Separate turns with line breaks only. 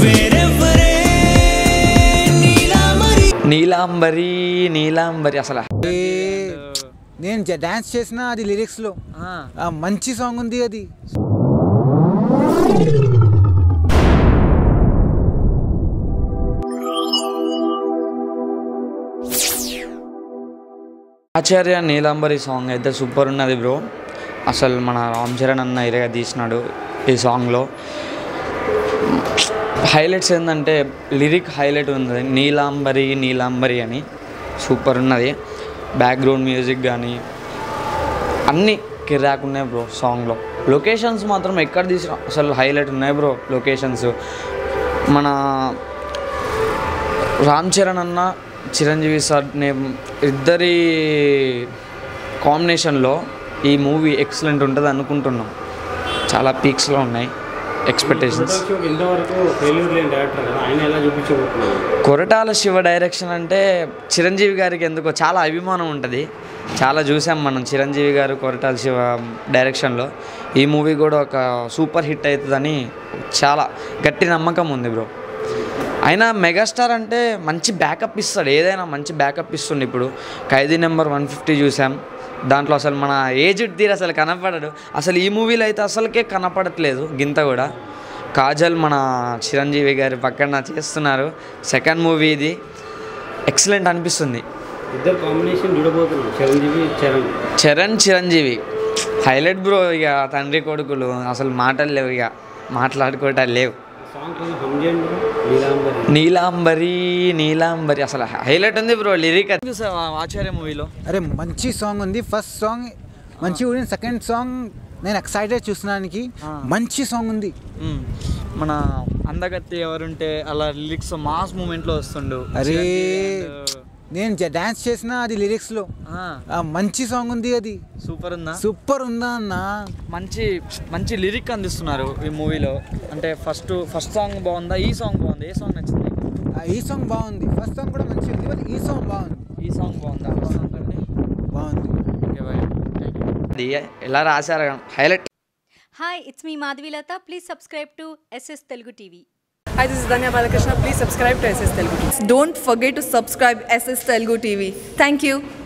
వేరెవ్వరే నీలామరి
నీలాంబరి నీలాంబరి అసలు
ఏ, నేను జ- డాన్స్ చేసిన అది లిరిక్స్ లో ఆ, మంచి సాంగ్ ఉంది అది
ఆచార్య నీలాంబరి సాంగ్ అయితే సూపర్ ఉన్నది బ్రో అసలు మన రామ్ చరణ్ అన్న ఇరగా తీసినాడు ఈ సాంగ్లో హైలైట్స్ ఏంటంటే లిరిక్ హైలైట్ ఉంది నీలాంబరి నీలాంబరి అని సూపర్ ఉన్నది బ్యాక్గ్రౌండ్ మ్యూజిక్ కానీ అన్నీ కిరాక్ ఉన్నాయి బ్రో సాంగ్లో లొకేషన్స్ మాత్రం ఎక్కడ తీసిన అసలు హైలైట్ ఉన్నాయి బ్రో లొకేషన్స్ మన రామ్ చరణ్ అన్న చిరంజీవి సార్ నేమ్ ఇద్దరి కాంబినేషన్లో ఈ మూవీ ఎక్సలెంట్ ఉంటుంది అనుకుంటున్నాం చాలా పీక్స్లో ఉన్నాయి ఎక్స్పెక్టేషన్స్
ఇంతవరకు ఫెయిల్యూర్ లేని డైరెక్టర్ కదా ఆయన ఎలా చూపించబోతున్నారు
కొరటాల శివ డైరెక్షన్ అంటే చిరంజీవి గారికి ఎందుకో చాలా అభిమానం ఉంటుంది చాలా చూసాం మనం చిరంజీవి గారు కొరటాల శివ డైరెక్షన్లో ఈ మూవీ కూడా ఒక సూపర్ హిట్ అవుతుందని చాలా గట్టి నమ్మకం ఉంది బ్రో అయినా మెగాస్టార్ అంటే మంచి బ్యాకప్ ఇస్తాడు ఏదైనా మంచి బ్యాకప్ ఇస్తుండే ఇప్పుడు ఖైదీ నెంబర్ వన్ ఫిఫ్టీ చూసాం దాంట్లో అసలు మన ఏజ్డ్ తీరు అసలు కనపడడు అసలు ఈ మూవీలో అయితే అసలుకే కనపడట్లేదు గింత కూడా కాజల్ మన చిరంజీవి గారి పక్కన చేస్తున్నారు సెకండ్ మూవీ ఇది ఎక్సలెంట్ అనిపిస్తుంది
ఇద్దరు కాంబినేషన్ చూడబోతున్నాం చిరంజీవి చరణ్
చరణ్ చిరంజీవి హైలైట్ బ్రో ఇక తండ్రి కొడుకులు అసలు మాటలు లేవు ఇక మాట్లాడుకోవటాలు లేవు
సాంగ్ కొంచెం హమ్ చేయండి bro. నీలాంబరి
నీలాంబరి నీలాంబరి అసలు హైలైట్ ఉంది బ్రో లిరిక్ చూసావా ఆచార్య మూవీలో
అరే మంచి సాంగ్ ఉంది ఫస్ట్ సాంగ్ మంచి ఉంది సెకండ్ సాంగ్ నేను ఎక్సైటెడ్ చూసినానికి మంచి సాంగ్ ఉంది
మ్మ్. మన అందగత్తి ఎవరుంటే అలా లిరిక్స్ మాస్ మూమెంట్లో వస్తుండు
అరే
చిరంజీవి and,
నేను జ- డాన్స్ చేసిన అది లిరిక్స్ లో
ఆ,
ఆ, మంచి సాంగ్ ఉంది అది
సూపర్ ఉందా
సూపర్ ఉందా అన్న
మంచి మంచి లిరిక్ అందిస్తున్నారు ఈ మూవీలో అంటే ఫస్ట్ ఫస్ట్ సాంగ్ బాగుందా ఈ సాంగ్ బాగుంది ఏ సాంగ్ నచ్చింది
ఆ, ఈ సాంగ్ బాగుంది ఫస్ట్ సాంగ్ కూడా మంచిగా ఉంది బట్ ఈ సాంగ్ బాగుంది
ఈ సాంగ్ బాగుందా ఆ సాంగ్ కంటే
బాగుంది
ఓకే బాయ్ అది ఎలా రాశారు highlight
Hi, it's me Madhvilata. Please subscribe to SS Telugu TV.
Hi, this is Danya Balakrishna. Please subscribe to SS Telugu TV.
Don't forget to subscribe SS Telugu TV. Thank you.